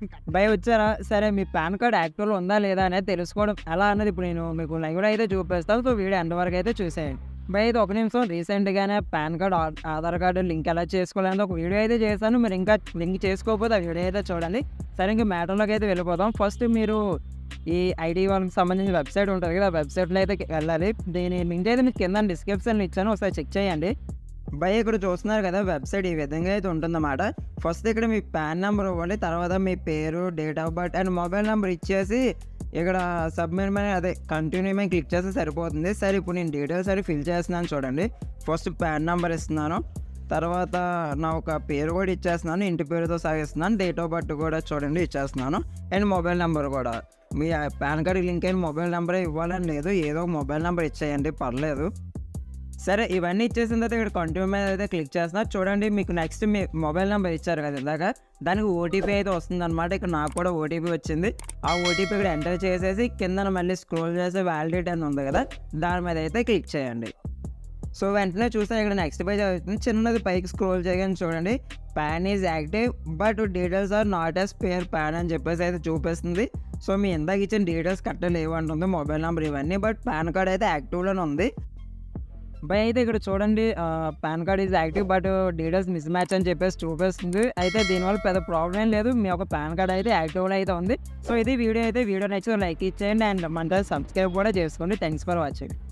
భయ వచ్చారా సరే మీ పాన్ కార్డ్ యాక్టివ్లో ఉందా లేదా అనేది తెలుసుకోవడం ఎలా అన్నది ఇప్పుడు నేను మీకు లైవ్లో అయితే చూపిస్తాను సో వీడియో ఎండ్ వరకు అయితే చూసేయండి భయ ఇది ఒక నిమిషం రీసెంట్గానే పాన్ కార్డ్ ఆ- ఆధార్ కార్డు లింక్ ఎలా చేసుకోవాలని ఒక వీడియో అయితే చేశాను మీరు ఇంకా లింక్ చేసుకోకపోతే ఆ వీడియో అయితే చూడండి సరే ఇంకా మ్యాటర్లోకి అయితే వెళ్ళిపోదాం ఫస్ట్ మీరు ఈ ఐడి వాళ్ళకి సంబంధించిన వెబ్సైట్ ఉంటుంది కదా ఆ వెబ్సైట్లో అయితే వెళ్ళాలి దీని లింక్ అయితే మీకు కింద డిస్క్రిప్షన్లో ఇచ్చాను ఒకసారి చెక్ చేయండి భయ ఇక్కడ చూస్తున్నారు కదా వెబ్సైట్ ఈ విధంగా అయితే ఉంటుందన్నమాట ఫస్ట్ ఇక్కడ మీ పాన్ నెంబర్ ఇవ్వండి తర్వాత మీ పేరు date of birth and mobile number ఇచ్చేసి ఇక్కడ సబ్మిట్ మీద అదే కంటిన్యూ మీద క్లిక్ చేస్తే సరిపోతుంది సరే ఇప్పుడు నేను డీటెయిల్స్ అవి ఫిల్ చేస్తున్నాను చూడండి ఫస్ట్ పాన్ నెంబర్ ఇస్తున్నాను తర్వాత నా ఒక పేరు కూడా ఇచ్చేస్తున్నాను ఇంటి పేరుతో సాగిస్తున్నాను డేట్ ఆఫ్ బర్త్ కూడా చూడండి ఇచ్చేస్తున్నాను అండ్ మొబైల్ నెంబర్ కూడా మీ పాన్ కార్డ్ లింక్ అయిన మొబైల్ నెంబరే ఇవ్వాలని లేదు ఏదో ఒక మొబైల్ నెంబర్ ఇచ్చేయండి పర్లేదు సరే ఇవన్నీ ఇచ్చేసిన తర్వాత ఇక్కడ కంటిన్యూ మీద అయితే క్లిక్ చేస్తున్నా చూడండి మీకు నెక్స్ట్ మీ మొబైల్ నెంబర్ ఇచ్చారు కదా ఇందాక దానికి ఓటీపీ అయితే వస్తుంది అనమాట ఇక్కడ నాకు కూడా ఓటీపీ వచ్చింది ఆ ఓటీపీ ఇక్కడ ఎంటర్ చేసేసి కింద మళ్ళీ స్క్రోల్ చేసే వ్యాలిడేట్ అని ఉంది కదా దాని మీద అయితే క్లిక్ చేయండి సో వెంటనే చూస్తే ఇక్కడ నెక్స్ట్ పేజ్ అవుతుంది చిన్నది పైకి స్క్రోల్ చేయగానే చూడండి PAN is active but details are not as per PAN అని చెప్పేసి అయితే చూపిస్తుంది సో మీ ఇందాక ఇచ్చిన డీటెయిల్స్ కరెక్ట్ లేవు అంటుంది మొబైల్ నెంబర్ ఇవన్నీ బట్ పాన్ కార్డ్ అయితే యాక్టివ్లోనే ఉంది బై అయితే ఇక్కడ చూడండి PAN card is active but details mismatch అని చెప్పేసి చూపిస్తుంది అయితే దీనివల్ల పెద్ద ప్రాబ్లం లేదు మీ యొక్క పాన్ కార్డ్ అయితే యాక్టివ్లో అయితే ఉంది సో ఇది వీడియో అయితే వీడియో నచ్చి లైక్ ఇచ్చేయండి అండ్ మన సబ్స్క్రైబ్ కూడా చేసుకోండి థ్యాంక్స్ ఫర్ వాచింగ్